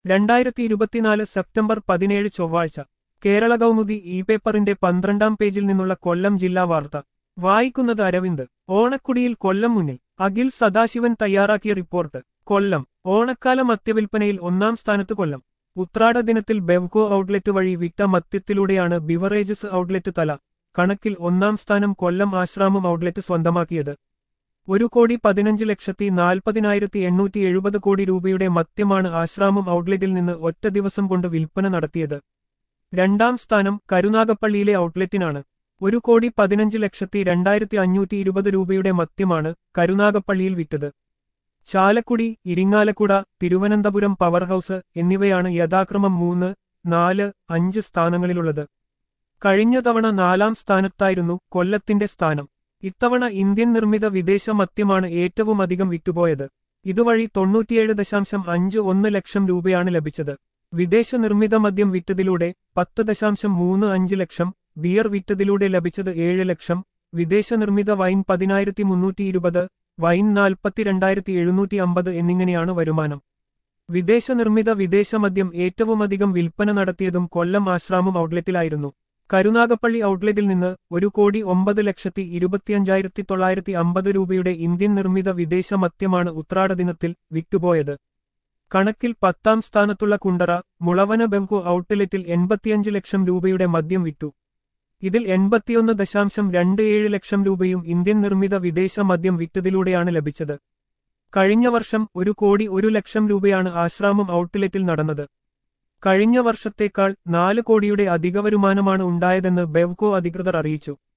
രണ്ടായിരത്തി ഇരുപത്തിനാല് സെപ്റ്റംബർ പതിനേഴ് ചൊവ്വാഴ്ച കേരള കൗമുദി ഇ പേപ്പറിന്റെ പന്ത്രണ്ടാം പേജിൽ നിന്നുള്ള കൊല്ലം ജില്ലാ വാർത്ത വായിക്കുന്നത് അരവിന്ദ് ഓണക്കുടിയിൽ കൊല്ലം മുന്നിൽ അഖിൽ സദാശിവൻ തയ്യാറാക്കിയ റിപ്പോർട്ട് കൊല്ലം ഓണക്കാല മദ്യവിൽപ്പനയിൽ ഒന്നാം സ്ഥാനത്ത് കൊല്ലം ഉത്രാട ദിനത്തിൽ ബെവ്കോ ഔട്ട്ലെറ്റ് വഴി വിറ്റ മദ്യത്തിലൂടെയാണ് ബിവറേജസ് ഔട്ട്ലെറ്റ് തല കണക്കിൽ ഒന്നാം സ്ഥാനം കൊല്ലം ആശ്രാമം ഔട്ട്ലെറ്റ് സ്വന്തമാക്കിയത് ഒരു കോടി പതിനഞ്ച് ലക്ഷത്തി നാൽപ്പതിനായിരത്തി എണ്ണൂറ്റി എഴുപത് കോടി രൂപയുടെ മദ്യമാണ് ആശ്രാമം ഔട്ട്ലെറ്റിൽ നിന്ന് ഒറ്റ ദിവസം കൊണ്ട് വിൽപ്പന നടത്തിയത് രണ്ടാം സ്ഥാനം കരുനാഗപ്പള്ളിയിലെ ഔട്ട്ലെറ്റിനാണ് ഒരു കോടി പതിനഞ്ച് ലക്ഷത്തി രണ്ടായിരത്തി അഞ്ഞൂറ്റി ഇരുപത് രൂപയുടെ മദ്യമാണ് കരുനാഗപ്പള്ളിയിൽ വിറ്റത് ചാലക്കുടി ഇരിങ്ങാലക്കുട തിരുവനന്തപുരം പവർ ഹൌസ് എന്നിവയാണ് യഥാക്രമം മൂന്ന് നാല് അഞ്ച് സ്ഥാനങ്ങളിലുള്ളത് കഴിഞ്ഞ തവണ നാലാം സ്ഥാനത്തായിരുന്നു കൊല്ലത്തിന്റെ സ്ഥാനം ഇത്തവണ ഇന്ത്യൻ നിർമ്മിത വിദേശ മദ്യമാണ് ഏറ്റവുമധികം വിറ്റുപോയത് ഇതുവഴി തൊണ്ണൂറ്റിയേഴ് ദശാംശം അഞ്ച് ഒന്ന് ലക്ഷം രൂപയാണ് ലഭിച്ചത് വിദേശ നിർമ്മിത മദ്യം വിറ്റതിലൂടെ പത്ത് ദശാംശം മൂന്ന് അഞ്ച് ലക്ഷം ബിയർ വിറ്റതിലൂടെ ലഭിച്ചത് ഏഴ് ലക്ഷം വിദേശ നിർമ്മിത വൈൻ പതിനായിരത്തി മുന്നൂറ്റി ഇരുപത് വൈൻ നാൽപ്പത്തിരണ്ടായിരത്തി എഴുന്നൂറ്റി അമ്പത് എന്നിങ്ങനെയാണ് വരുമാനം വിദേശ നിർമ്മിത വിദേശ മദ്യം ഏറ്റവുമധികം വിൽപ്പന നടത്തിയതും കൊല്ലം ആശ്രാമം ഔട്ട്ലെറ്റിലായിരുന്നു കരുനാഗപ്പള്ളി ഔട്ട്ലെറ്റിൽ നിന്ന് ഒരു കോടി ഒമ്പത് ലക്ഷത്തി ഇരുപത്തിയഞ്ചായിരത്തി തൊള്ളായിരത്തി അമ്പത് രൂപയുടെ ഇന്ത്യൻ നിർമ്മിത വിദേശ മദ്യമാണ് ഉത്രാട ദിനത്തിൽ വിറ്റുപോയത് കണക്കിൽ പത്താം സ്ഥാനത്തുള്ള കുണ്ടറ മുളവന ബെവ്കോ ഔട്ട്ലെറ്റിൽ എൺപത്തിയഞ്ച് ലക്ഷം രൂപയുടെ മദ്യം വിറ്റു ഇതിൽ എൺപത്തിയൊന്ന് ദശാംശം രണ്ട് ഏഴ് ലക്ഷം രൂപയും ഇന്ത്യൻ നിർമ്മിത വിദേശ മദ്യം വിറ്റതിലൂടെയാണ് ലഭിച്ചത് കഴിഞ്ഞ വർഷം ഒരു കോടി ഒരു ലക്ഷം രൂപയാണ് ആശ്രാമം ഔട്ട്ലെറ്റിൽ നടന്നത് കഴിഞ്ഞ വർഷത്തേക്കാൾ നാല് കോടിയുടെ അധിക വരുമാനമാണ് ഉണ്ടായതെന്ന് ബെവ്കോ അധികൃതർ അറിയിച്ചു